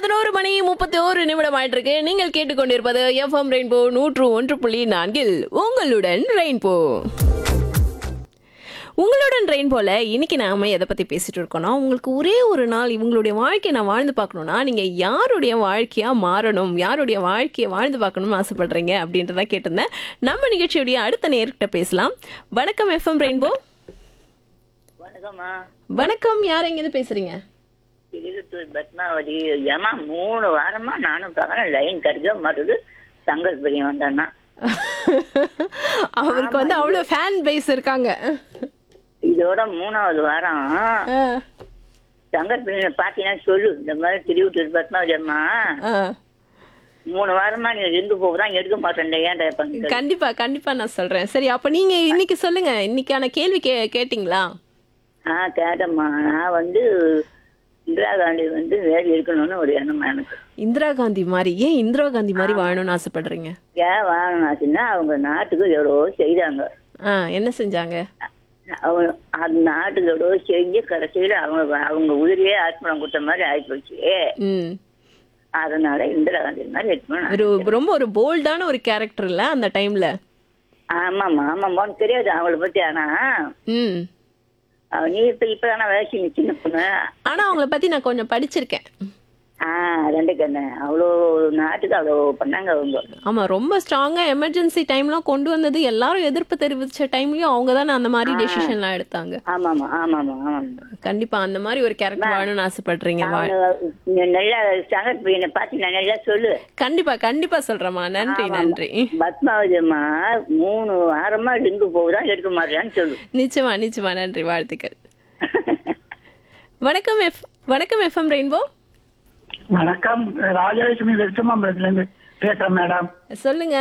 பதினோரு மணி முப்பத்தி ஓரு நிமிடம் ஆயிட்டு இருக்கு நீங்கள் கேட்டுக்கொண்டிருப்பது எஃப்எம் ரெயின்போ நூற்று ஒன்று புள்ளி நான்கில் உங்களுடன் ரெயின்போ உங்களுடன் ரெயின் போல இன்னைக்கு நாம எதை பத்தி பேசிட்டு இருக்கோம்னா உங்களுக்கு ஒரே ஒரு நாள் இவங்களுடைய வாழ்க்கையை நான் வாழ்ந்து பார்க்கணும்னா நீங்க யாருடைய வாழ்க்கையா மாறணும் யாருடைய வாழ்க்கையை வாழ்ந்து பார்க்கணும்னு ஆசைப்படுறீங்க அப்படின்றத கேட்டிருந்தேன் நம்ம நிகழ்ச்சியுடைய அடுத்த நேர்கிட்ட பேசலாம் வணக்கம் எஃப்எம் ரெயின்போ வணக்கம்மா வணக்கம் யார் எங்கேருந்து பேசுறீங்க திருத்தூர் பத்மாவதி ஏமா மூணு வாரமா நானும் பார்க்கறேன் லைன் கிடைக்க மாட்டுது சங்கர் பிரியம் வந்தான்னா அவருக்கு வந்து அவ்வளவு ஃபேன் பேஸ் இருக்காங்க இதோட மூணாவது வாரம் ஆ, சங்கர் பிரியம் பார்த்தீங்கன்னா சொல்லு இந்த மாதிரி திருவிட்டூர் பத்மாவதி அம்மா ஆ. மூணு வாரமா நீ ரிங்கு போகுதான் எடுக்க மாட்டேன் ஏன்டா பங்கு கண்டிப்பா கண்டிப்பா நான் சொல்றேன் சரி அப்ப நீங்க இன்னைக்கு சொல்லுங்க இன்னைக்கான கேள்வி கே கேட்டிங்களா ஆ கேட்டம்மா நான் வந்து இந்திரா காந்தி வந்து வேலை இருக்கணும்னு ஒரு எண்ணம் எனக்கு இந்திரா காந்தி மாதிரி ஏன் இந்திரா காந்தி மாதிரி வாழணும்னு ஆசைப்படுறீங்க ஏன் வாங்கினாச்சுன்னா அவங்க நாட்டுக்கு எவ்வளோ செய்தாங்க ஆ என்ன செஞ்சாங்க அவங்க அந்த நாட்டுக்கு எவ்வளோ செஞ்சு கடைசியில் அவங்க அவங்க உயிரையே ஆத்மனம் கொடுத்த மாதிரி ஆயிப்போச்சு ம் அதனால இந்திரா காந்தி மாதிரி இருக்கணும் ஒரு ரொம்ப ஒரு போல்டான ஒரு கேரக்டர் இல்ல அந்த டைம்ல ஆமாம்மா ஆமாம்மா உனக்கு தெரியாது அவங்கள பத்தி ஆனா ம் அவ நீ இப்ப இப்ப தானே வயசு நீ சின்ன பொண்ணு ஆனா அவங்கள பத்தி நான் கொஞ்சம் படிச்சிருக்கேன் ஆ ரெண்டு கண்ணு அவ்வளோ நாட்டுக்கு அவ்வளோ பண்ணாங்க அவங்க ஆமா ரொம்ப ஸ்ட்ராங்கா எமர்ஜென்சி டைம்லாம் கொண்டு வந்தது எல்லாரும் எதிர்ப்பு தெரிவிச்ச டைம்லயும் அவங்க தானே அந்த மாதிரி டெசிஷன்லாம் எடுத்தாங்க ஆமாம்மா ஆமாம்மா ஆமாம்மா கண்டிப்பா அந்த மாதிரி ஒரு கேரக்டர் வாழணும்னு ஆசைப்படுறீங்க வா- அவங்க நீ நல்லா சங்கர் பையனை பார்த்து நான் நல்லா சொல்லு கண்டிப்பா கண்டிப்பா சொல்றேம்மா நன்றி நன்றி பத்மாவதி அம்மா மூணு வாரமா லிங்கு போகுதான் எடுக்க மாட்டேன்னு சொல்லு நிச்சயமா நிச்சயமா நன்றி வாழ்த்துக்கள் வணக்கம் எஃப் வணக்கம் எஃப்எம் ரெயின்போ வணக்கம் ராஜலட்சுமி வெச்சமாம்பலத்துல இருந்து பேசுறேன் மேடம் சொல்லுங்க